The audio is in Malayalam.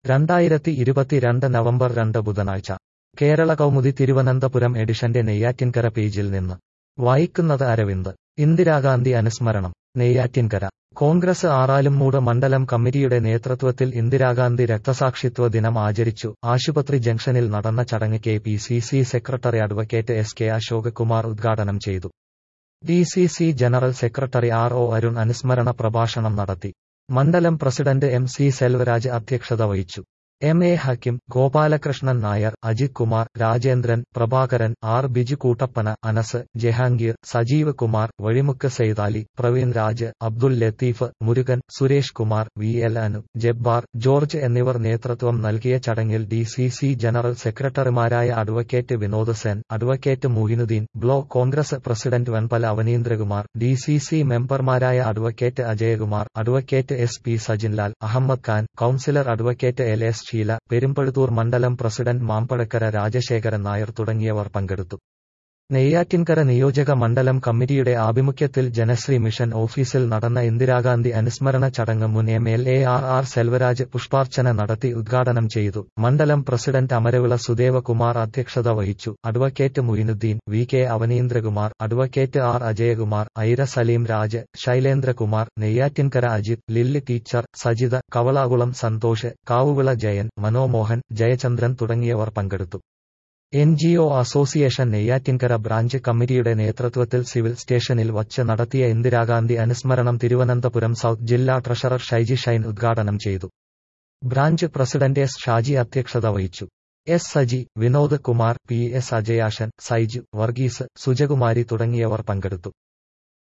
രണ്ടായിരത്തി ഇരുപത്തിരണ്ട് നവംബർ രണ്ട് ബുധനാഴ്ച കേരള കൗമുദി തിരുവനന്തപുരം എഡിഷന്റെ നെയ്യാറ്റിൻകര പേജിൽ നിന്ന് വായിക്കുന്നത് അരവിന്ദ് ഇന്ദിരാഗാന്ധി അനുസ്മരണം നെയ്യാറ്റിൻകര കോൺഗ്രസ് ആറാലുംമൂട് മണ്ഡലം കമ്മിറ്റിയുടെ നേതൃത്വത്തിൽ ഇന്ദിരാഗാന്ധി രക്തസാക്ഷിത്വ ദിനം ആചരിച്ചു ആശുപത്രി ജംഗ്ഷനിൽ നടന്ന ചടങ്ങ് K P C C secretary advocate S K Ashok Kumar ഉദ്ഘാടനം ചെയ്തു D C C general secretary R O Arun അനുസ്മരണ പ്രഭാഷണം നടത്തി മണ്ഡലം പ്രസിഡന്റ് എം സി സെൽവരാജ് അധ്യക്ഷത വഹിച്ചു M A Hakim Gopalakrishnan Nair Ajith Kumar Rajendran Prabhakaran R Biju Koottappana Anas Jahangir Sajeev Kumar Vazhimukku Saithali Praveen Raj Abdul Latheef Murugan Suresh Kumar V L Anu Jabbar George എന്നിവർ നേതൃത്വം നൽകിയ ചടങ്ങിൽ ഡി സി സി ജനറൽ സെക്രട്ടറിമാരായ advocate Vinod Sen advocate Muhinuddin block Congress president Venpala Avaneendrakumar D C C മെമ്പർമാരായ advocate Ajayakumar advocate S P Sajinlal Ahammed Khan councillor advocate L S Sheela Perumpazhuthoor മണ്ഡലം പ്രസിഡന്റ് മാമ്പഴക്കര രാജശേഖരൻ നായർ തുടങ്ങിയവർ പങ്കെടുത്തു നെയ്യാറ്റിൻകര നിയോജക മണ്ഡലം കമ്മിറ്റിയുടെ ആഭിമുഖ്യത്തിൽ ജനശ്രീ മിഷൻ ഓഫീസിൽ നടന്ന ഇന്ദിരാഗാന്ധി അനുസ്മരണ ചടങ്ങ് മുൻ M L A R R Selvaraj പുഷ്പാർച്ചന നടത്തി ഉദ്ഘാടനം ചെയ്തു മണ്ഡലം പ്രസിഡന്റ് അമരവിള സുദേവകുമാർ അധ്യക്ഷത വഹിച്ചു advocate Muinuddin V K Avaneendrakumar advocate R Ajayakumar Aira Saleem Raj Shailendrakumar Neyyattinkara Ajith Lilly teacher Sajitha Kavalakulam Santhosh Kavuvila Jayan Manomohan Jayachandran തുടങ്ങിയവർ പങ്കെടുത്തു N G O association Neyyattinkara branch കമ്മിറ്റിയുടെ നേതൃത്വത്തിൽ സിവിൽ സ്റ്റേഷനിൽ വച്ച് നടത്തിയ ഇന്ദിരാഗാന്ധി അനുസ്മരണം തിരുവനന്തപുരം സൗത്ത് ജില്ലാ ട്രഷറർ ഷൈജി ഷൈൻ ഉദ്ഘാടനം ചെയ്തു ബ്രാഞ്ച് പ്രസിഡന്റ് എസ് ഷാജി അധ്യക്ഷത വഹിച്ചു S Saji Vinod Kumar P S Ajayashan Saiju Varghese Sujakumari തുടങ്ങിയവർ പങ്കെടുത്തു